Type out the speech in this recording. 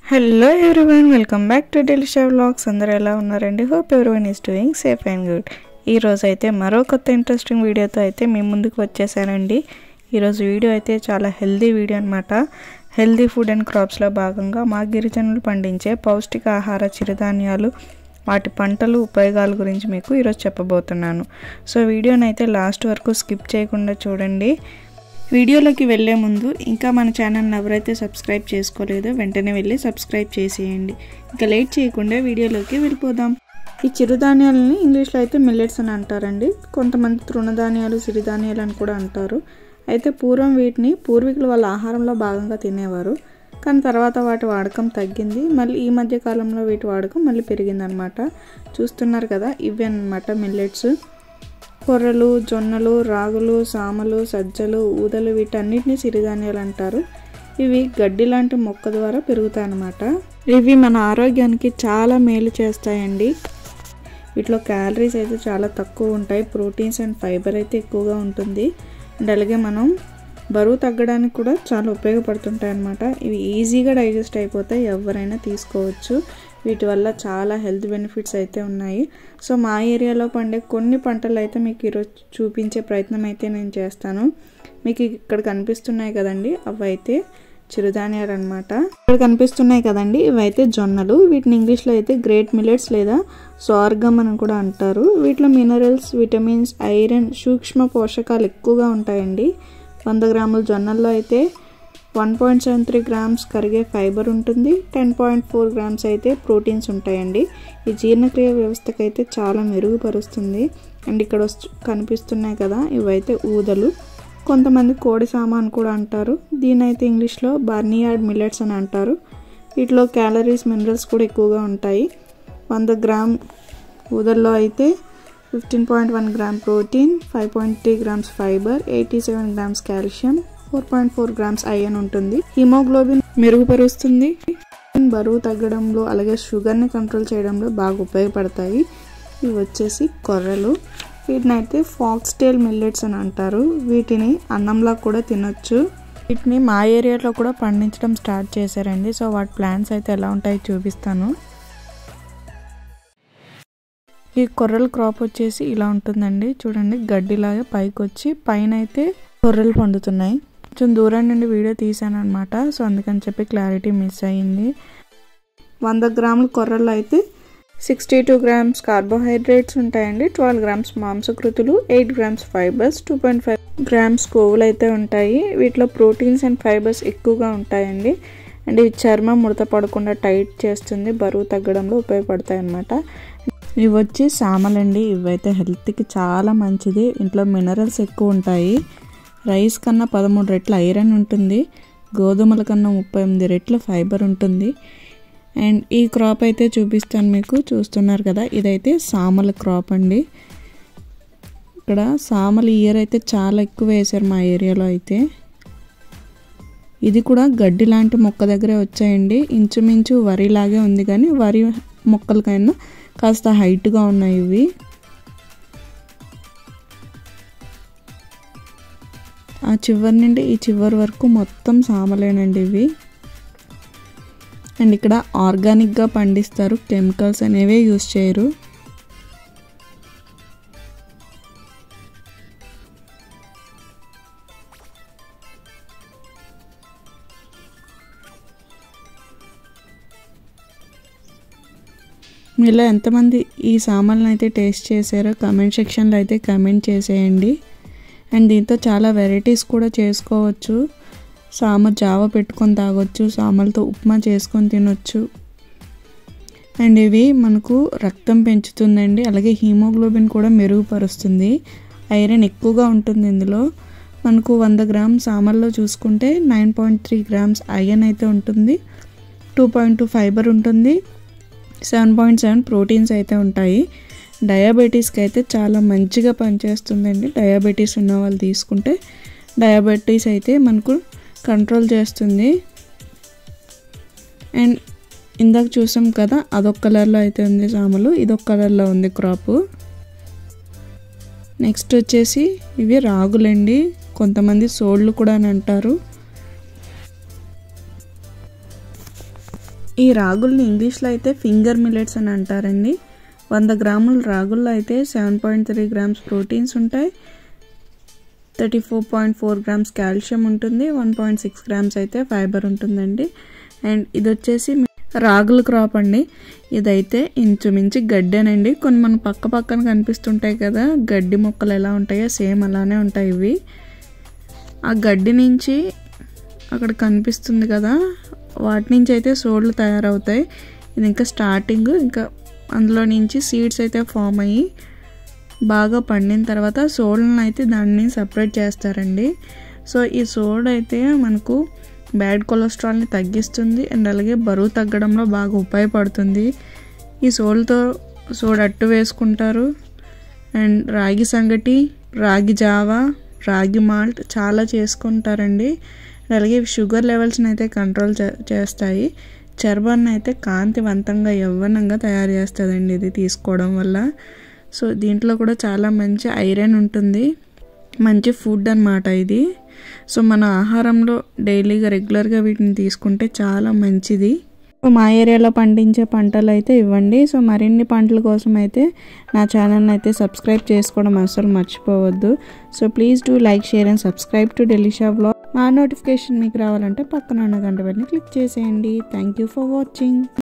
hello everyone welcome back to Delisha vlogs అందరూ ఎలా ఉన్నారండి hope everyone is doing safe and good ఈరోజు అయితే మరో కొత్త ఇంట్రెస్టింగ్ వీడియోతో అయితే మీ ముందుకు వచ్చేసానండి ఈరోజు వీడియో అయితే చాలా హెల్దీ వీడియో అనమాట హెల్దీ ఫుడ్ అండ్ క్రాప్స్లో భాగంగా మా గిరిజనులు పండించే పౌష్టిక ఆహార చిరుధాన్యాలు వాటి పంటలు ఉపయోగాల గురించి మీకు ఈరోజు చెప్పబోతున్నాను సో వీడియోని అయితే లాస్ట్ వరకు స్కిప్ చేయకుండా చూడండి వీడియోలోకి వెళ్ళే ముందు ఇంకా మన ఛానల్ని ఎవరైతే సబ్స్క్రైబ్ చేసుకోలేదో వెంటనే వెళ్ళి సబ్స్క్రైబ్ చేసేయండి ఇంకా లేట్ చేయకుండా వీడియోలోకి వెళ్ళిపోదాం ఈ చిరుధాన్యాలని ఇంగ్లీష్లో అయితే మిల్లెట్స్ అని అంటారండి కొంతమంది తృణధాన్యాలు సిరిధాన్యాలు అని కూడా అంటారు అయితే పూర్వం వీటిని పూర్వీకులు వాళ్ళ ఆహారంలో భాగంగా తినేవారు కానీ తర్వాత వాటి వాడకం తగ్గింది మళ్ళీ ఈ మధ్య కాలంలో వీటి వాడకం మళ్ళీ పెరిగిందనమాట చూస్తున్నారు కదా ఇవే అనమాట మిల్లెట్స్ కొర్రలు జొన్నలు రాగులు సామలు సజ్జలు ఊదలు వీటన్నిటిని సిరిధాన్యాలు అంటారు ఇవి గడ్డి లాంటి మొక్క ద్వారా పెరుగుతాయి అన్నమాట ఇవి మన ఆరోగ్యానికి చాలా మేలు చేస్తాయండి వీటిలో క్యాలరీస్ అయితే చాలా తక్కువ ఉంటాయి ప్రోటీన్స్ అండ్ ఫైబర్ అయితే ఎక్కువగా ఉంటుంది అండ్ అలాగే మనం బరువు తగ్గడానికి కూడా చాలా ఉపయోగపడుతుంటాయి అన్నమాట ఇవి ఈజీగా డైజెస్ట్ అయిపోతాయి ఎవరైనా తీసుకోవచ్చు వీటి వల్ల చాలా హెల్త్ బెనిఫిట్స్ అయితే ఉన్నాయి సో మా ఏరియాలో పండే కొన్ని పంటలు అయితే మీకు ఈరోజు చూపించే ప్రయత్నం అయితే నేను చేస్తాను మీకు ఇక్కడ కనిపిస్తున్నాయి కదండి అవి అయితే చిరుధాన్యాలు అనమాట ఇక్కడ కనిపిస్తున్నాయి కదండి ఇవైతే జొన్నలు వీటిని ఇంగ్లీష్లో అయితే గ్రేట్ మిల్లెట్స్ లేదా సార్గమ్ అని కూడా అంటారు వీటిలో మినరల్స్ విటమిన్స్ ఐరన్ సూక్ష్మ పోషకాలు ఎక్కువగా ఉంటాయండి వంద గ్రాముల జొన్నల్లో అయితే one point seven three grams కరిగే ఫైబర్ ఉంటుంది టెన్ పాయింట్ ఫోర్ గ్రామ్స్ అయితే ప్రోటీన్స్ ఉంటాయండి ఈ జీర్ణక్రియ వ్యవస్థకు అయితే చాలా మెరుగుపరుస్తుంది అండ్ ఇక్కడ కనిపిస్తున్నాయి కదా ఇవైతే ఊదలు కొంతమంది కోడి సామాన్ కూడా అంటారు దీని అయితే ఇంగ్లీష్లో బర్నియార్డ్ మిల్లెట్స్ అని అంటారు వీటిలో క్యాలరీస్ మినరల్స్ కూడా ఎక్కువగా ఉంటాయి వంద గ్రామ్ ఊదల్లో అయితే fifteen point one gram protein five point three grams fibre eighty seven grams calcium four point four grams iron ఉంటుంది హిమోగ్లోబిన్ మెరుగుపరుస్తుంది బరువు తగ్గడంలో అలాగే షుగర్ని కంట్రోల్ చేయడంలో బాగా ఉపయోగపడతాయి ఇవి వచ్చేసి కొర్రలు వీటిని అయితే ఫాక్స్ టేల్ మిల్లెట్స్ అని అంటారు వీటిని అన్నంలా కూడా తినొచ్చు వీటిని మా ఏరియాలో కూడా పండించడం స్టార్ట్ చేశారండి సో వాటి ప్లాంట్స్ అయితే ఎలా ఉంటాయో చూపిస్తాను ఈ కొర్రల క్రాప్ వచ్చేసి ఇలా ఉంటుందండి చూడండి గడ్డిలాగా పైకి వచ్చి పైన అయితే కొర్రలు పండుతున్నాయి కొంచెం దూరం నుండి వీడియో తీసాను అనమాట సో అందుకని చెప్పి క్లారిటీ మిస్ అయ్యింది వంద గ్రాముల కొర్రలు అయితే సిక్స్టీ టూ గ్రామ్స్ కార్బోహైడ్రేట్స్ ఉంటాయండి ట్వెల్వ్ గ్రామ్స్ మాంసకృతులు eight grams fibres two point five grams కొవ్వులు అయితే ఉంటాయి వీటిలో ప్రోటీన్స్ అండ్ ఫైబర్స్ ఎక్కువగా ఉంటాయండి అండ్ ఇవి చర్మం ముడత పడకుండా టైట్ చేస్తుంది బరువు తగ్గడంలో ఉపయోగపడతాయి అన్నమాట ఇవి వచ్చి సామలండి ఇవైతే హెల్త్కి చాలా మంచిది ఇంట్లో మినరల్స్ ఎక్కువ ఉంటాయి రైస్ కన్నా పదమూడు రెట్ల ఐరన్ ఉంటుంది గోధుమల కన్నా ముప్పై ఎనిమిది రెట్ల ఫైబర్ ఉంటుంది అండ్ ఈ క్రాప్ అయితే చూపిస్తాను మీకు చూస్తున్నారు కదా ఇదైతే సామల క్రాప్ అండి ఇక్కడ సామల ఇయర్ అయితే చాలా ఎక్కువ వేశారు మా ఏరియాలో అయితే ఇది కూడా గడ్డి లాంటి మొక్క దగ్గరే వచ్చాయండి ఇంచుమించు వరిలాగే ఉంది కానీ వరి మొక్కలకైనా కాస్త హైట్గా ఉన్నాయి ఇవి ఆ చివరి నుండి ఈ చివరి వరకు మొత్తం సామలేనండి ఇవి అండ్ ఇక్కడ ఆర్గానిక్గా పండిస్తారు కెమికల్స్ అనేవి యూస్ చేయరు మీలో ఎంతమంది ఈ సామాన్లు అయితే టేస్ట్ చేశారో కమెంట్ సెక్షన్లో అయితే కమెంట్ చేసేయండి అండ్ దీంతో చాలా వెరైటీస్ కూడా చేసుకోవచ్చు సామ జావ పెట్టుకొని తాగొచ్చు సామలతో ఉప్మా చేసుకొని తినొచ్చు అండ్ ఇవి మనకు రక్తం పెంచుతుందండి అలాగే హీమోగ్లోబిన్ కూడా మెరుగుపరుస్తుంది ఐరన్ ఎక్కువగా ఉంటుంది ఇందులో మనకు వంద గ్రామ్ సామల్లో చూసుకుంటే nine point three grams iron అయితే ఉంటుంది టూ పాయింట్ టూ ఫైబర్ ఉంటుంది సెవెన్ పాయింట్ సెవెన్ ప్రోటీన్స్ అయితే ఉంటాయి డయాబెటీస్కి అయితే చాలా మంచిగా పనిచేస్తుందండి డయాబెటీస్ ఉన్న వాళ్ళు తీసుకుంటే డయాబెటీస్ అయితే మనకు కంట్రోల్ చేస్తుంది అండ్ ఇందాక చూసాం కదా అదొక కలర్లో అయితే ఉంది సామలు ఇదొక కలర్లో ఉంది క్రాప్ నెక్స్ట్ వచ్చేసి ఇవి రాగులండి కొంతమంది సోళ్ళు కూడా అని అంటారు ఈ రాగుల్ని ఇంగ్లీష్లో అయితే ఫింగర్ మిల్లెట్స్ అని అంటారండి వంద గ్రాముల రాగుల్లో అయితే seven point three grams proteins ఉంటాయి thirty four point four grams calcium ఉంటుంది వన్ పాయింట్ సిక్స్ గ్రామ్స్ అయితే ఫైబర్ ఉంటుందండి అండ్ ఇది వచ్చేసి రాగుల క్రాప్ అండి ఇదైతే ఇంచుమించి గడ్డేనండి కొన్ని మన పక్క పక్కన కనిపిస్తుంటాయి కదా గడ్డి మొక్కలు ఎలా ఉంటాయో సేమ్ అలానే ఉంటాయి ఇవి ఆ గడ్డి నుంచి అక్కడ కనిపిస్తుంది కదా వాటి నుంచి అయితే సోడ్లు తయారవుతాయి ఇది ఇంకా స్టార్టింగ్ ఇంకా అందులో నుంచి సీడ్స్ అయితే ఫామ్ అయ్యి బాగా పండిన తర్వాత సోడ్లను అయితే దాన్ని సపరేట్ చేస్తారండి సో ఈ సోడ్ అయితే మనకు బ్యాడ్ కొలెస్ట్రాల్ని తగ్గిస్తుంది అండ్ అలాగే బరువు తగ్గడంలో బాగా ఉపయోగపడుతుంది ఈ సోల్తో సోడ్ అట్టు వేసుకుంటారు అండ్ రాగి సంగటి రాగి జావా రాగి మాల్ట్ చాలా చేసుకుంటారండి అలాగే షుగర్ లెవెల్స్ని అయితే కంట్రోల్ చేస్తాయి చర్మాన్ని అయితే కాంతివంతంగా యవ్వనంగా తయారు చేస్తుందండి ఇది తీసుకోవడం వల్ల సో దీంట్లో కూడా చాలా మంచి ఐరన్ ఉంటుంది మంచి ఫుడ్ అనమాట ఇది సో మన ఆహారంలో డైలీగా రెగ్యులర్గా వీటిని తీసుకుంటే చాలా మంచిది సో మా ఏరియాలో పండించే పంటలు అయితే ఇవ్వండి సో మరిన్ని పంటల కోసం అయితే నా ఛానల్ని అయితే సబ్స్క్రైబ్ చేసుకోవడం అసలు మర్చిపోవద్దు so please do like share and subscribe to Delisha blog మా నోటిఫికేషన్ మీకు రావాలంటే పక్కన ఉన్న గంట వెళ్ళి క్లిక్ చేసేయండి థ్యాంక్ యూ ఫర్ వాచింగ్